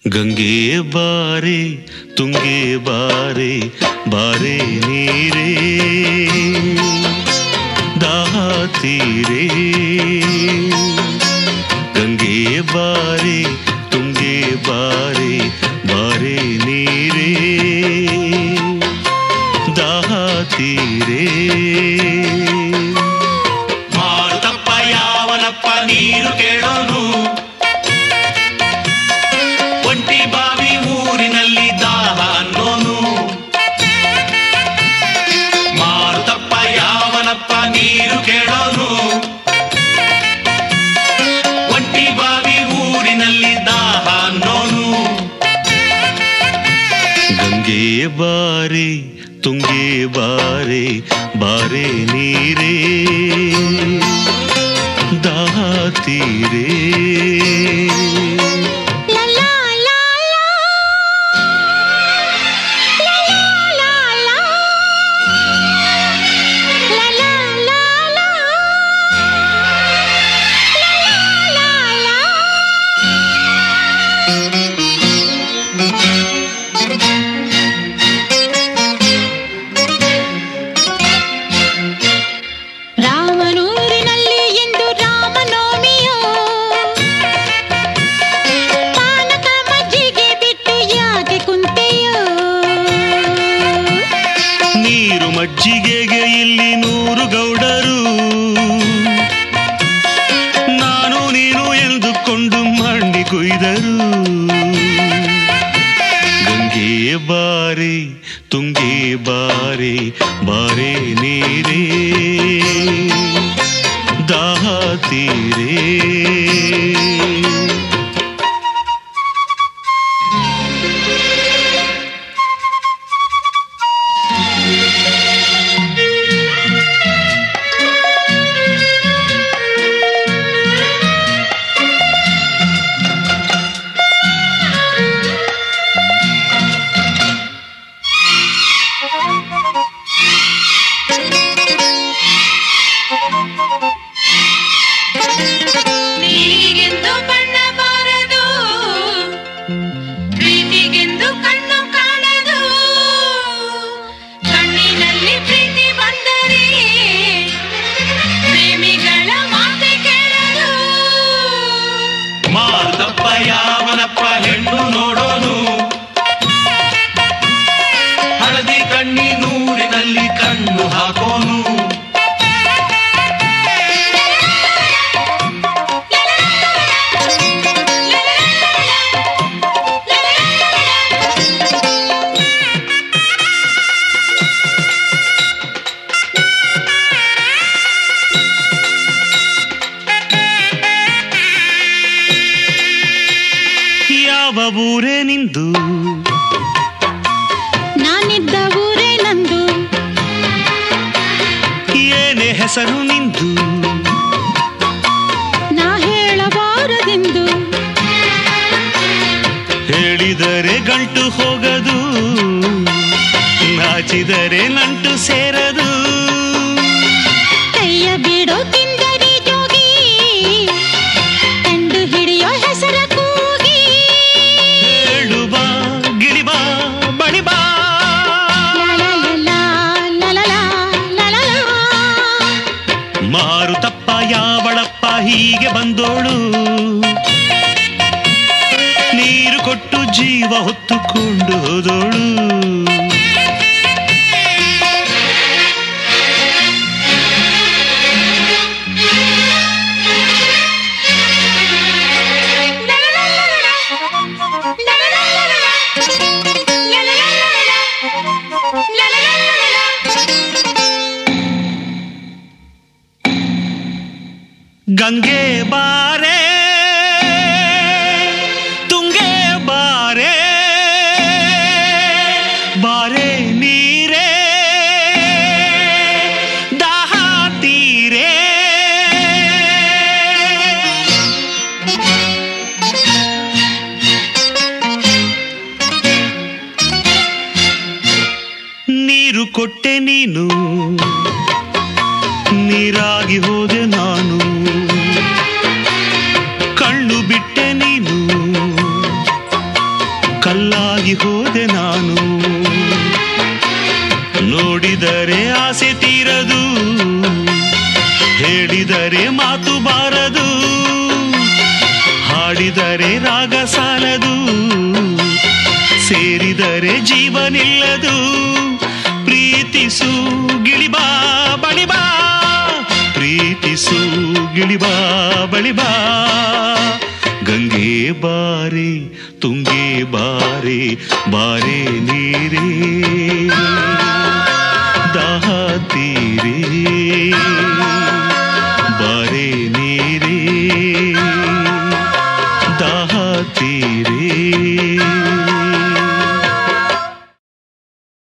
ಗಂಗೆ ಬಾರೆ ತುಂಗೆ ಬಾರೆ ಬಾರೆ ನೀರೇ ದಾಹ ತೀರೆ ಗಂಗೆ ಬಾರೆ ತುಂಗೆ ಬಾರೆ ಬಾರೆ ನೀರೇ ದಾಹ ತೀರೆ ಮಾರುತಪ್ಪ ಯಾವನಪ್ಪ ನೀರು ಕೇಳೋನು ಒಂಟಿ ಬಾವಿ ಊರಿನಲ್ಲಿ ದಾಹ ಅನ್ನೋನು ಮಾರುತಪ್ಪ ಯಾವನಪ್ಪ ನೀರು ಕೇಳೋನು ಒಂಟಿ ಬಾವಿ ಊರಿನಲ್ಲಿ ದಾಹ ಅನ್ನೋನು ಗಂಗೆ ಬಾರೆ ತುಂಗೆ ಬಾರೆ ಬಾರೆ ನೀರೇ ದಾಹ ತೀರೆ La la la la. La la la la. La la la la. La la la la. ರಾಮನೂರಿನಲ್ಲಿ ಎಂದು ರಾಮನವಮಿಯೋ ಪಾನಕ ಮಜ್ಜಿಗೆ ಬಿಟ್ಟು ಯಾಕೆ ಕುಂತೆಯೋ ನೀರು ಮಜ್ಜಿಗೆಗೆ ಇಲ್ಲಿ ನೂರು ಗೌಡರು ನಾನು ನೀನು ಎಂದುಕೊಂಡು ಮಂಡಿ ಕೊಯ್ದರು ಗಂಗೆ ಬಾರೆ ತುಂಗೆ ಬಾರೆ ಬಾರೆ ನೀರೇ ದಾಹ ತೀರೇ ನೀರಿಗೆಂದು ಬಣ್ಣ ಬಾರದು ಪ್ರೀತಿಗೆಂದು ಕಣ್ಣು ಕಾಣದು ಕಣ್ಣಿನಲ್ಲಿ ಪ್ರೀತಿ ಬಂದರೆ ಪ್ರೇಮಿಗಳ ಮಾತೆ ಕೇಳದು ಮಾರುತಪ್ಪ ಯಾವನಪ್ಪ ಹೆಣ್ಣು ನೋಡೋನು ಹಳದಿ ಕಣ್ಣಿ ನೂರಿನಲ್ಲಿ ಕಣ್ಣು ಹಾಕೋನು ಯಾವ ಊರೇ ನಿಂದು ನಾನಿದ್ದ ಊರೇ ನಂದು ಏನೇ ಹೆಸರು ನಿಂದು ನಾ ಹೇಳಬಾರದೆಂದು ಹೇಳಿದರೆ ಗಂಟು ಹೋಗದು ನಾಚಿದರೆ ನಂಟು ಸೇರದು ಕೈಯ ಬಿಡೋ ಕಿಂದರಿ ಜೋಗಿ ಕಂಡು ಹಿಡಿಯೋ ಹೆಸರ ಕೂಗಿ ಹೇಳು ಬಾ ಗಿಳಿಬಾ ಬಳಿಬಾ ಲಲಲಲಾ, ಲಲಲಾ, ಲಲಲಾ. ಮಾರುತಪ್ಪ ಯಾವಳಪ್ಪ ಹೀಗೆ ಬಂದೋಳು ನೀರು ಕೊಟ್ಟು ಜೀವ ಹೊತ್ತುಕೊಂಡು ಹೋದೋಳು ಗಂಗೆ ಬಾರೆ ತುಂಗೆ ಬಾರೆ ಬಾರೆ ನೀರೇ ದಾಹ ತೀರೆ ನೀರು ಕೊಟ್ಟೆ ನೀನು ನೀರಾಗಿ ಹೋದೆ ನಾನು ಹಾಡಿದರೆ ರಾಗ ಸಾಲದು ಸೇರಿದರೆ ಜೀವನಿಲ್ಲದು ಪ್ರೀತಿಸು ಗಿಳಿಬಾ ಬಳಿಬಾ ಪ್ರೀತಿಸು ಗಿಳಿಬಾ ಬಳಿಬಾ ಗಂಗೆ ಬಾರೆ ತುಂಗೆ ಬಾರೆ ಬಾರೆ ನೀರೇ ದಾಹ ತೀರೇ ಬಾರೆ ನೀರೇ ದಾಹ ತೀರೇ